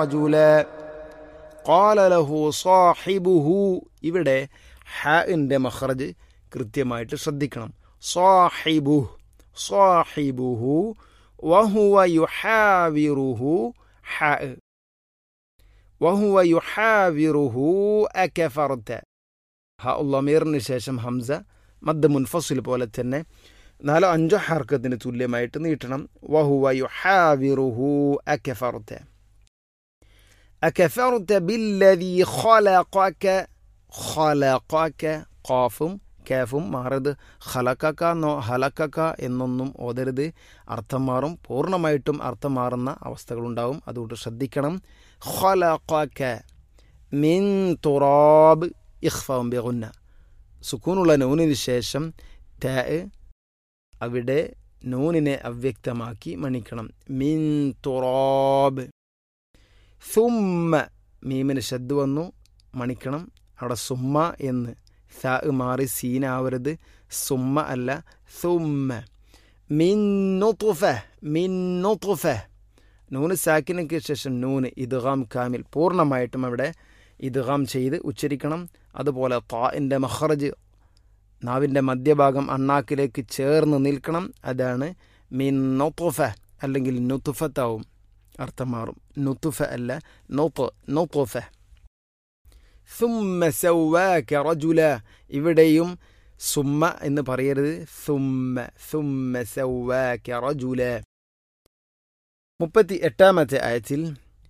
رجلا قال له صاحبه ഇവിടെ ഹാഇൻ്റെ മഖ്റജ് കൃത്യമായിട്ട് ശ്രദ്ധിക്കണം സാഹിബുഹ് സാഹിബുഹു വഹുവ യുഹാവിറുഹു ഹാ വഹുവ യുഹാവിറുഹു അകഫർത ഹ ഉള്ളമീറിന് ശേഷം ഹംസ മദ് മുൻഫസിൽ പോലെ തന്നെ നാലോ അഞ്ചോ ഹർക്കത്തിന് തുല്യമായിട്ട് നീട്ടണം വഹുവ യുഹാവിറുഹു അകഫർത അകഫർത ബില്ലദി ഖലഖക ഖലഖക ഖാഫും കാഫും മാറരുത് ഹലക്കക്ക എന്നോ ഹലക്കക്ക എന്നൊന്നും ഓതരുത് അർത്ഥം മാറും പൂർണ്ണമായിട്ടും അർത്ഥം മാറുന്ന അവസ്ഥകളുണ്ടാവും അതുകൊണ്ട് ശ്രദ്ധിക്കണം ഖലഖക മിൻ തുറാബ് ഇഖ്ഫാം ബിഗുന്ന സുക്കൂനുള്ള നൂനിന് ശേഷം ത അവിടെ നൂനിനെ അവ്യക്തമാക്കി മണിക്കണം മിൻ തുറാബ് സുമ്മ മീമിന് ശബ്ദ് വന്നു മണിക്കണം അവിടെ സുമ്മ എന്ന് സ മാറി സീനാവരുത് സുമ്മ അല്ല സുമ്മ മിന്നുതുഫ മിന്നുതുഫ നൂന് സാക്കിനക്ക് ശേഷം നൂന് ഇദ്ഗാം കാമിൽ പൂർണ്ണമായിട്ടും അവിടെ ഇദ്ഗാം ചെയ്ത് ഉച്ചരിക്കണം അതുപോലെ താഇൻ്റെ മഹ്റജ് നാവിൻ്റെ മധ്യഭാഗം അണ്ണാക്കിലേക്ക് ചേർന്ന് നിൽക്കണം അതാണ് മിൻ നൊത്തുഫ അല്ലെങ്കിൽ നുത്തുഫത്താവും അർത്ഥം മാറും നുത്തുഫ അല്ല നൊത്ത് നൊത്തുഫ സുമ്മ സൗവാക റജുല ഇവിടെയും സുമ്മ എന്ന് പറയരുത് സുമ്മ സുമ്മ സൗവാക റജുല മുപ്പത്തി എട്ടാമത്തെ ആയത്തിൽ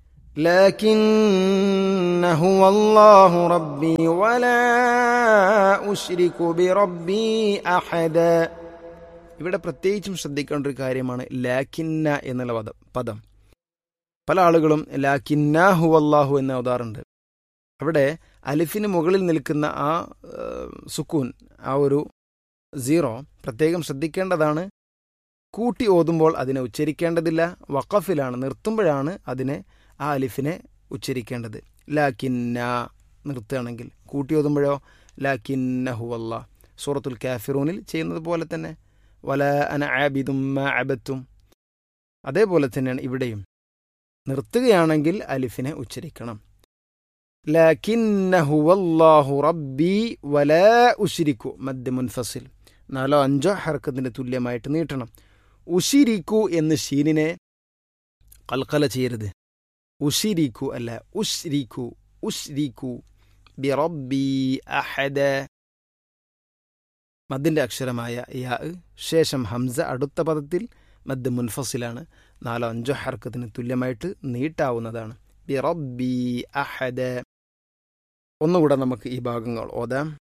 لكن هو الله ربي ولا أشرك بربي أحدا ഇവിടെ പ്രത്യേകിച്ചും ശ്രദ്ധിക്കേണ്ട ഒരു കാര്യമാണ് ലാക്കിന്ന എന്നുള്ള പദം പദം പല ആളുകളും ലാക്കിന്ന ഹുവല്ലാഹു എന്ന് ഓതാറുണ്ട് അവിടെ അലിഫിന് മുകളിൽ നിൽക്കുന്ന ആ സുക്കൂൻ ആ ഒരു സീറോ പ്രത്യേകം ശ്രദ്ധിക്കേണ്ടതാണ് കൂട്ടി ഓതുമ്പോൾ അതിനെ ഉച്ചരിക്കേണ്ടതില്ല വഖഫിലാണ് നിർത്തുമ്പോഴാണ് അതിനെ ആ അലിഫിനെ ഉച്ചരിക്കേണ്ടത് ലാക്കിന്ന നിർത്തുകയാണെങ്കിൽ കൂട്ടി ഓതുമ്പോഴോ ലാക്കിന്ന ഹുവല്ല സൂറത്തുൽ കാഫിറൂനിൽ ചെയ്യുന്നത് പോലെ തന്നെ വല അന ആബിദും അബത്തും അതേപോലെ തന്നെയാണ് ഇവിടെയും നിർത്തുകയാണെങ്കിൽ അലിഫിനെ ഉച്ചരിക്കണം ലാക്കിന്ന ഹുവല്ലാഹു റബ്ബി വലാ ഉഷിരിക്കു മദ് മുൻഫസിൽ നാലോ അഞ്ചോ ഹർക്കത്തിന് തുല്യമായിട്ട് നീട്ടണം ഉഷിരിക്കു എന്ന് ഷീനിനെ കൽക്കല ചെയ്യരുത് ഉഷിരിക്കു അല്ല ഉഷ്രിക്കു ഉഷ്രിക്കു ബിറബ്ബി അഹദ മദ്ദിൻ്റെ അക്ഷരമായ യാ ശേഷം ഹംസ അടുത്ത പദത്തിൽ മദ് മുൻഫസിലാണ് നാലോ അഞ്ചോ ഹർക്കത്തിന് തുല്യമായിട്ട് നീട്ടാവുന്നതാണ് ബിറബ്ബി അഹദ ഒന്നുകൂടെ നമുക്ക് ഈ ഭാഗങ്ങൾ ഓതാം